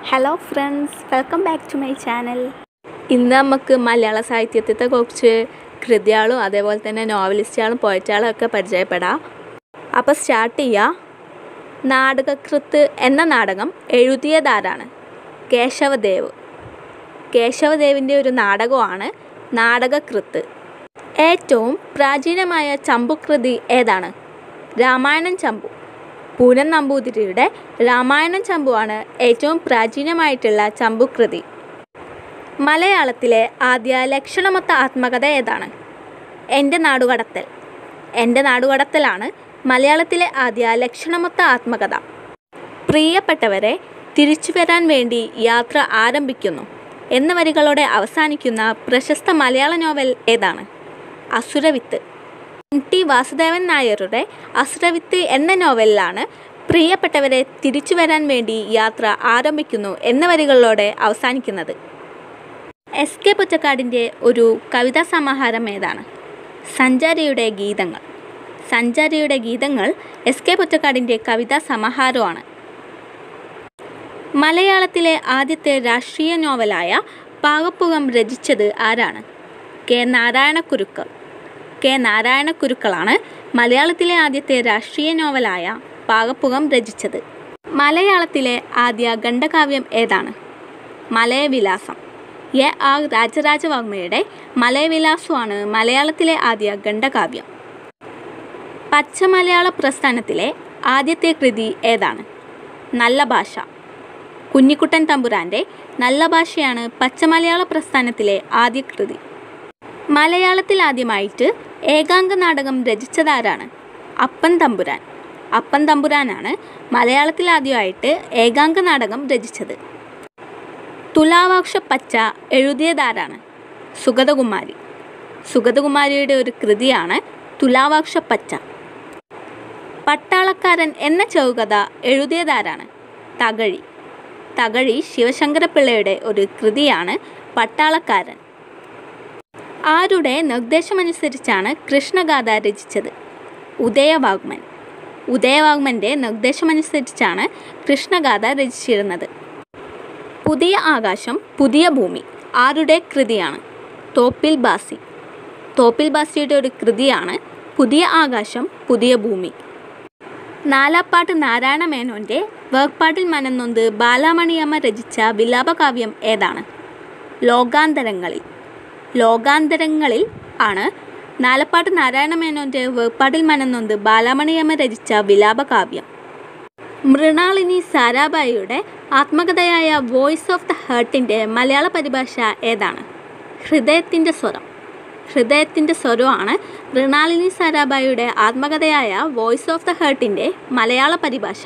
hello friends welcome back to my channel ഇന്ന് നമുക്ക് മലയാള സാഹിത്യത്തെ കുറിച്ച് കൃതിയാളും അതേപോലെ തന്നെ നോവലിസ്റ്റുകളും പോയറ്റുകളും ഒക്കെ പരിചയപ്പെടാം അപ്പോൾ സ്റ്റാർട്ട് ചെയ്യുക നാടകകൃത്ത് എന്ന നാടകം എഴുതിയതാരാണ് കേശവദേവ് കേശവദേവിൻ്റെ ഒരു നാടകമാണ് നാടകകൃത്ത് ഏറ്റവും പ്രാചീനമായ ചമ്പുകൃതി ഏതാണ് രാമായണം ചമ്പു പൂനൻ നമ്പൂതിരിയുടെ രാമായണം ചമ്പുവാണ് ഏറ്റവും പ്രാചീനമായിട്ടുള്ള ചമ്പുകൃതി മലയാളത്തിലെ ആദ്യ ലക്ഷണമൊത്ത ആത്മകഥ ഏതാണ് എൻ്റെ നാടുകടത്തൽ എൻ്റെ നാടുകടത്തലാണ് മലയാളത്തിലെ ആദ്യ ലക്ഷണമൊത്ത ആത്മകഥ പ്രിയപ്പെട്ടവരെ തിരിച്ചു വരാൻ വേണ്ടി യാത്ര ആരംഭിക്കുന്നു എന്ന വരികളോടെ അവസാനിക്കുന്ന പ്രശസ്ത മലയാള നോവൽ ഏതാണ് അസുരവിത്ത് എം ടി വാസുദേവൻ നായരുടെ അസുരവിത്ത് എന്ന നോവലിലാണ് പ്രിയപ്പെട്ടവരെ തിരിച്ചു വരാൻ വേണ്ടി യാത്ര ആരംഭിക്കുന്നു എന്ന വരികളിലൂടെ അവസാനിക്കുന്നത് എസ് കെ പൊറ്റക്കാടിൻ്റെ ഒരു കവിതാ സമാഹാരം ഏതാണ് സഞ്ചാരിയുടെ ഗീതങ്ങൾ സഞ്ചാരിയുടെ ഗീതങ്ങൾ എസ് കെ പൊറ്റക്കാടിൻ്റെ കവിതാ സമാഹാരമാണ് മലയാളത്തിലെ ആദ്യത്തെ രാഷ്ട്രീയ നോവലായ പാകപ്പുകം രചിച്ചത് ആരാണ് കെ നാരായണക്കുരുക്കൾ കെ നാരായണക്കുരുക്കളാണ് മലയാളത്തിലെ ആദ്യത്തെ രാഷ്ട്രീയ നോവലായ പാകപ്പുകം രചിച്ചത് മലയാളത്തിലെ ആദ്യ ഖണ്ഡകാവ്യം ഏതാണ് മലയവിലാസം എ ആർ രാജരാജവർമ്മയുടെ മലയവിലാസമാണ് മലയാളത്തിലെ ആദ്യ ഖണ്ഡകാവ്യം പച്ചമലയാള പ്രസ്ഥാനത്തിലെ ആദ്യത്തെ കൃതി ഏതാണ് നല്ല ഭാഷ കുഞ്ഞിക്കുട്ടൻ തമ്പുരാൻ്റെ നല്ല ഭാഷയാണ് പച്ചമലയാള പ്രസ്ഥാനത്തിലെ ആദ്യ കൃതി മലയാളത്തിൽ ആദ്യമായിട്ട് ഏകാംഗ നാടകം രചിച്ചതാരാണ് അപ്പൻ തമ്പുരാൻ അപ്പൻ തമ്പുരാനാണ് മലയാളത്തിൽ ആദ്യമായിട്ട് ഏകാംഗ നാടകം രചിച്ചത് തുലാവാക്ഷ പച്ച എഴുതിയതാരാണ് സുഗതകുമാരി സുഗതകുമാരിയുടെ ഒരു കൃതിയാണ് തുലാവാക്ഷ പച്ച പട്ടാളക്കാരൻ എന്ന ചെറുകഥ എഴുതിയതാരാണ് തകഴി തകഴി ശിവശങ്കരപിള്ളയുടെ ഒരു കൃതിയാണ് പട്ടാളക്കാരൻ ആരുടെ നിർദ്ദേശമനുസരിച്ചാണ് കൃഷ്ണഗാഥ രചിച്ചത് ഉദയവാഗ്മൻ ഉദയവാഗ്മൻ്റെ നിർദ്ദേശമനുസരിച്ചാണ് കൃഷ്ണഗാഥ രചിച്ചിരുന്നത് പുതിയ ആകാശം പുതിയ ഭൂമി ആരുടെ കൃതിയാണ് തോപ്പിൽ ബാസി തോപ്പിൽ ബാസിയുടെ ഒരു കൃതിയാണ് പുതിയ ആകാശം പുതിയ ഭൂമി നാലാപ്പാട്ട് നാരായണ മേനോൻ്റെ വേർപ്പാട്ടിൽ മനന്നൊന്ത് ബാലാമണിയമ്മ രചിച്ച വിലാപകാവ്യം ഏതാണ് ലോകാന്തരങ്ങളിൽ ലോകാന്തരങ്ങളിൽ ആണ് നാലപ്പാട്ട് നാരായണ മേനോൻ്റെ വേർപ്പാട്ടിൽ മനന്നൊന്ത് ബാലാമണിയമ്മ രചിച്ച വിലാപകാവ്യം മൃണാളിനി സാരാഭായിയുടെ ആത്മകഥയായ വോയിസ് ഓഫ് ദ ഹേർട്ടിൻ്റെ മലയാള പരിഭാഷ ഏതാണ് ഹൃദയത്തിൻ്റെ സ്വരം ഹൃദയത്തിൻ്റെ സ്വരമാണ് മൃണാളിനി സാരാഭായിയുടെ ആത്മകഥയായ വോയിസ് ഓഫ് ദ ഹേർട്ടിൻ്റെ മലയാള പരിഭാഷ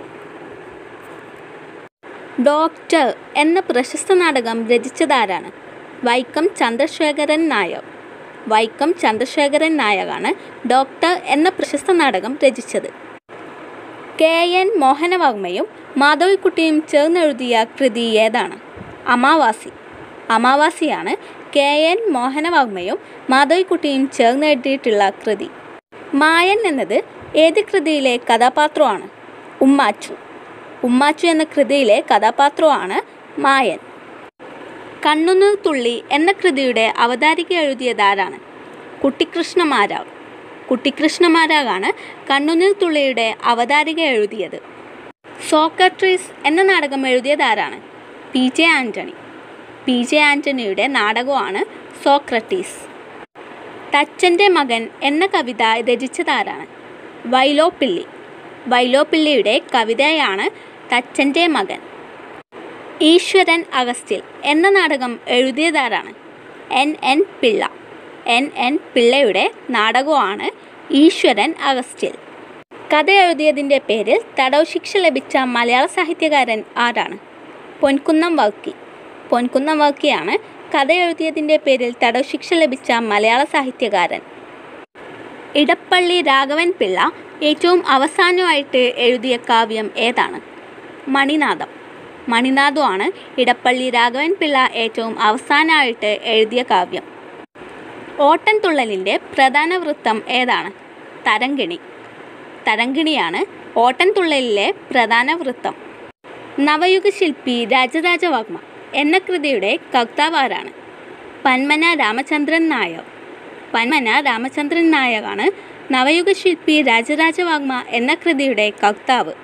ഡോക്ടർ എന്ന പ്രശസ്ത നാടകം രചിച്ചതാരാണ് വൈക്കം ചന്ദ്രശേഖരൻ നായർ വൈക്കം ചന്ദ്രശേഖരൻ നായരാണ് ഡോക്ടർ എന്ന പ്രശസ്ത നാടകം രചിച്ചത് കെ എൻ മോഹനവർമ്മയും മാധവിക്കുട്ടിയും ചേർന്നെഴുതിയ കൃതി ഏതാണ് അമാവാസി അമാവാസിയാണ് കെ എൻ മോഹനവർമ്മയും മാധവിക്കുട്ടിയും ചേർന്നെഴുതിയിട്ടുള്ള കൃതി മായൻ എന്നത് ഏത് കൃതിയിലെ കഥാപാത്രമാണ് ഉമ്മാച്ചു ഉമ്മാച്ചു എന്ന കൃതിയിലെ കഥാപാത്രമാണ് മായൻ കണ്ണുനീർ തുള്ളി എന്ന കൃതിയുടെ അവതാരിക എഴുതിയതാരാണ് കുട്ടിക്കൃഷ്ണമാരാവ് കുട്ടിക്കൃഷ്ണമാരാവാണ് കണ്ണുനീർ തുള്ളിയുടെ അവതാരിക എഴുതിയത് സോക്രട്ടീസ് എന്ന നാടകം എഴുതിയതാരാണ് P J Antony P J ആൻ്റണിയുടെ നാടകമാണ് സോക്രട്ടീസ് തച്ചൻ്റെ മകൻ എന്ന കവിത രചിച്ചതാരാണ് വൈലോപ്പിള്ളി വൈലോപ്പിള്ളിയുടെ കവിതയാണ് തച്ചൻ്റെ മകൻ ഈശ്വരൻ അഗസ്റ്റിൽ എന്ന നാടകം എഴുതിയതാരാണ് N N Pillai N N പിള്ളയുടെ നാടകമാണ് ഈശ്വരൻ അഗസ്റ്റിൽ കഥ എഴുതിയതിൻ്റെ പേരിൽ തടവ് ശിക്ഷ ലഭിച്ച മലയാള സാഹിത്യകാരൻ ആരാണ് പൊൻകുന്നം വർക്കി പൊൻകുന്നം വർക്കിയാണ് കഥ എഴുതിയതിൻ്റെ പേരിൽ തടവ് ശിക്ഷ ലഭിച്ച മലയാള സാഹിത്യകാരൻ ഇടപ്പള്ളി രാഘവൻ പിള്ള ഏറ്റവും അവസാനമായിട്ട് എഴുതിയ കാവ്യം ഏതാണ് മണിനാഥം മണിനാഥമാണ് ഇടപ്പള്ളി രാഘവൻ പിള്ള ഏറ്റവും അവസാനമായിട്ട് എഴുതിയ കാവ്യം ഓട്ടൻതുള്ളലിൻ്റെ പ്രധാന വൃത്തം ഏതാണ് തരങ്കിണി തരങ്കിണിയാണ് ഓട്ടൻതുള്ളലിലെ പ്രധാന വൃത്തം നവയുഗ ശില്പി രാജരാജവർമ്മ എന്ന കൃതിയുടെ കർത്താവ് ആരാണ് പന്മന രാമചന്ദ്രൻ നായർ പന്മന രാമചന്ദ്രൻ നായരാണ് നവയുഗ ശില്പി രാജരാജവർമ്മ എന്ന കൃതിയുടെ കർത്താവ്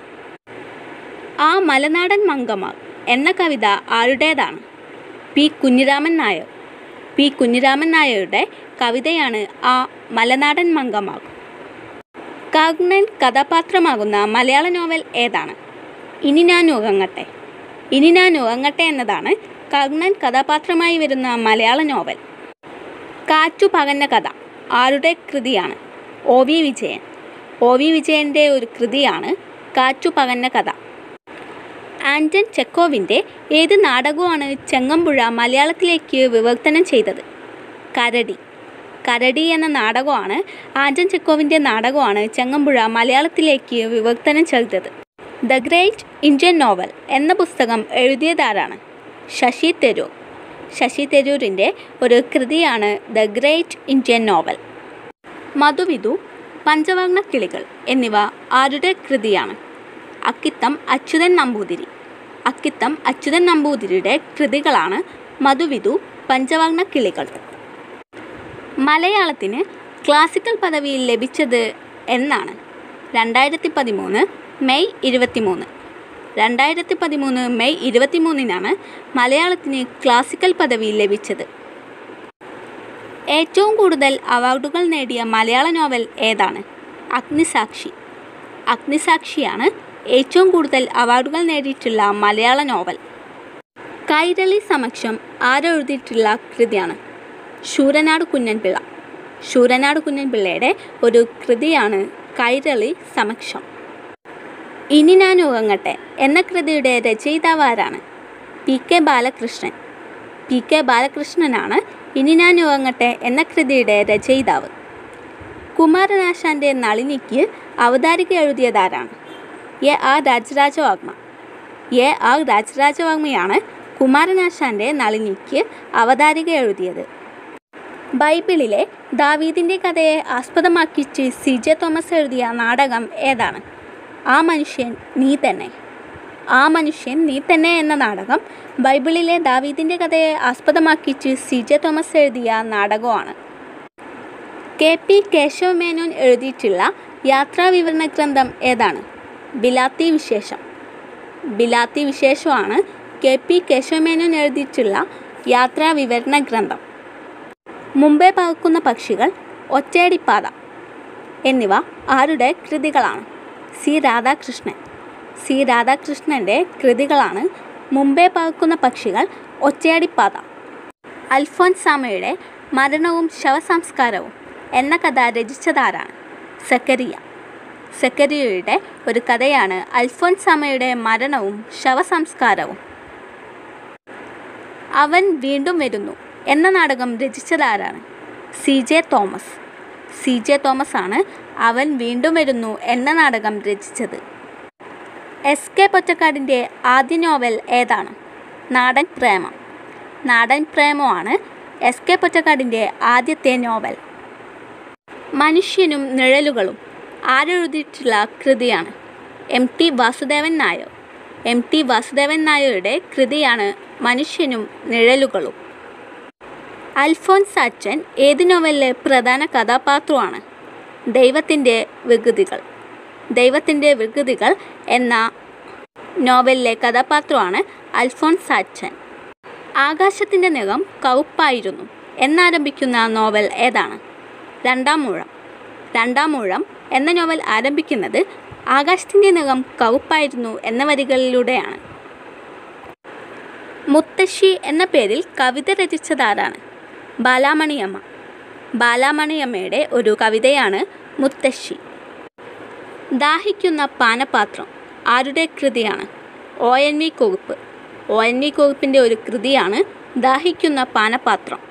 ആ മലനാടൻ മങ്കമാർ എന്ന കവിത ആരുടേതാണ് പി കുഞ്ഞിരാമൻ നായർ പി കുഞ്ഞിരാമൻ നായരുടെ കവിതയാണ് ആ മലനാടൻ മങ്കമാർ കർണൻ കഥാപാത്രമാകുന്ന മലയാള നോവൽ ഏതാണ് ഇനി ഞാൻ ഉറങ്ങട്ടെ ഇനി ഞാൻ ഉറങ്ങട്ടെ എന്നതാണ് കർണൻ കഥാപാത്രമായി വരുന്ന മലയാള നോവൽ കാറ്റു പകന്ന കഥ ആരുടെ കൃതിയാണ് O V Vijayan O V വിജയൻ്റെ ഒരു കൃതിയാണ് കാറ്റു പകന്ന കഥ ആൻറ്റൺ ചെക്കോവിൻ്റെ ഏത് നാടകമാണ് ചെങ്ങമ്പുഴ മലയാളത്തിലേക്ക് വിവർത്തനം ചെയ്തത് കരടി കരടി എന്ന നാടകമാണ് ആൻറ്റൺ ചെക്കോവിൻ്റെ നാടകമാണ് ചെങ്ങമ്പുഴ മലയാളത്തിലേക്ക് വിവർത്തനം ചെയ്തത് ദ ഗ്രേറ്റ് ഇന്ത്യൻ നോവൽ എന്ന പുസ്തകം എഴുതിയതാരാണ് ശശി തരൂർ ശശി തരൂരിൻ്റെ ഒരു കൃതിയാണ് ദ ഗ്രേറ്റ് ഇന്ത്യൻ നോവൽ മധുവിധു പഞ്ചവർണ്ണ കിളികൾ എന്നിവ ആരുടെ കൃതിയാണ് അക്കിത്തം അച്യുതൻ നമ്പൂതിരി അക്കിത്തം അച്യുതൻ നമ്പൂതിരിയുടെ കൃതികളാണ് മധുവിധു പഞ്ചവർണ്ണ കിളികൾ മലയാളത്തിന് ക്ലാസിക്കൽ പദവി ലഭിച്ചത് എന്നാണ് രണ്ടായിരത്തി പതിമൂന്ന് മെയ് ഇരുപത്തിമൂന്ന് രണ്ടായിരത്തി പതിമൂന്ന് മെയ് ഇരുപത്തിമൂന്നിനാണ് മലയാളത്തിന് ക്ലാസിക്കൽ പദവി ലഭിച്ചത് ഏറ്റവും കൂടുതൽ അവാർഡുകൾ നേടിയ മലയാള നോവൽ ഏതാണ് അഗ്നിസാക്ഷി അഗ്നിസാക്ഷിയാണ് ഏറ്റവും കൂടുതൽ അവാർഡുകൾ നേടിയിട്ടുള്ള മലയാള നോവൽ കൈരളി സമക്ഷം ആരെഴുതിയിട്ടുള്ള കൃതിയാണ് ശൂരനാട് കുഞ്ഞൻപിള്ള ശൂരനാട് കുഞ്ഞൻപിള്ളയുടെ ഒരു കൃതിയാണ് കൈരളി സമക്ഷം ഇനി ഞാൻ ഉറങ്ങട്ടെ എന്ന കൃതിയുടെ രചയിതാവ് ആരാണ് P K Balakrishnan P K ബാലകൃഷ്ണനാണ് ഇനി ഞാൻ ഉറങ്ങട്ടെ എന്ന കൃതിയുടെ രചയിതാവ് കുമാരനാശാൻ്റെ നളിനിക്ക് അവതാരിക എഴുതിയതാരാണ് A R Rajarajavarma A R രാജരാജവർമ്മയാണ് കുമാരനാശാൻ്റെ നളിനിക്ക് അവതാരിക എഴുതിയത് ബൈബിളിലെ ദാവീദിൻ്റെ കഥയെ ആസ്പദമാക്കിച്ച് സി ജെ തോമസ് എഴുതിയ നാടകം ഏതാണ് ആ മനുഷ്യൻ നീ തന്നെ ആ മനുഷ്യൻ നീ തന്നെ എന്ന നാടകം ബൈബിളിലെ ദാവീദിൻ്റെ കഥയെ ആസ്പദമാക്കിച്ച് സി ജെ തോമസ് എഴുതിയ നാടകമാണ് കെ പി കേശവമേനോൻ എഴുതിയിട്ടുള്ള യാത്രാവിവരണ ഗ്രന്ഥം ഏതാണ് ബിലാത്തി വിശേഷം ബിലാത്തി വിശേഷമാണ് കെ പി കേശവമേനോൻ എഴുതിയിട്ടുള്ള യാത്രാവിവരണ ഗ്രന്ഥം മുമ്പേ പറക്കുന്ന പക്ഷികൾ ഒറ്റയടിപ്പാത എന്നിവ ആരുടെ കൃതികളാണ് സി രാധാകൃഷ്ണൻ സി രാധാകൃഷ്ണൻ്റെ കൃതികളാണ് മുമ്പേ പറക്കുന്ന പക്ഷികൾ ഒറ്റയടിപ്പാത അൽഫോൻസാമയുടെ മരണവും ശവസംസ്കാരവും എന്ന കഥ രചിച്ചതാരാണ് സക്കരിയ സക്കരിയയുടെ ഒരു കഥയാണ് അൽഫോൻസാമയുടെ മരണവും ശവസംസ്കാരവും അവൻ വീണ്ടും വരുന്നു എന്ന നാടകം രചിച്ചതാരാണ് C J Thomas C J Thomas ആണ് അവൻ വീണ്ടും വരുന്നു എന്ന നാടകം രചിച്ചത് എസ് കെ പൊറ്റക്കാടിൻ്റെ ആദ്യ നോവൽ ഏതാണ് നാടൻ പ്രേമം നാടൻ പ്രേമമാണ് എസ് കെ പൊറ്റക്കാടിൻ്റെ ആദ്യത്തെ നോവൽ മനുഷ്യനും നിഴലുകളും ആരെഴുതിയിട്ടുള്ള കൃതിയാണ് M T Vasudevan Nair M T Vasudevan നായരുടെ കൃതിയാണ് മനുഷ്യനും നിഴലുകളും അൽഫോൻസ് അച്ചൻ ഏത് നോവലിലെ പ്രധാന കഥാപാത്രമാണ് ദൈവത്തിൻ്റെ വികൃതികൾ ദൈവത്തിൻ്റെ വികൃതികൾ എന്ന നോവലിലെ കഥാപാത്രമാണ് അൽഫോൻസ് അച്ചൻ ആകാശത്തിൻ്റെ നിറം കറുപ്പായിരുന്നു എന്നാരംഭിക്കുന്ന നോവൽ ഏതാണ് രണ്ടാം മൂഴം രണ്ടാം മൂഴം എന്ന നോവൽ ആരംഭിക്കുന്നത് ആകാശത്തിൻ്റെ നിറം കറുപ്പായിരുന്നു എന്ന വരികളിലൂടെയാണ് മുത്തശ്ശി എന്ന പേരിൽ കവിത രചിച്ചതാരാണ് ബാലാമണിയമ്മ ബാലാമണിയമ്മയുടെ ഒരു കവിതയാണ് മുത്തശ്ശി ദാഹിക്കുന്ന പാനപാത്രം ആരുടെ കൃതിയാണ് O N V Kurup O N V കുറുപ്പിൻ്റെ ഒരു കൃതിയാണ് ദാഹിക്കുന്ന പാനപാത്രം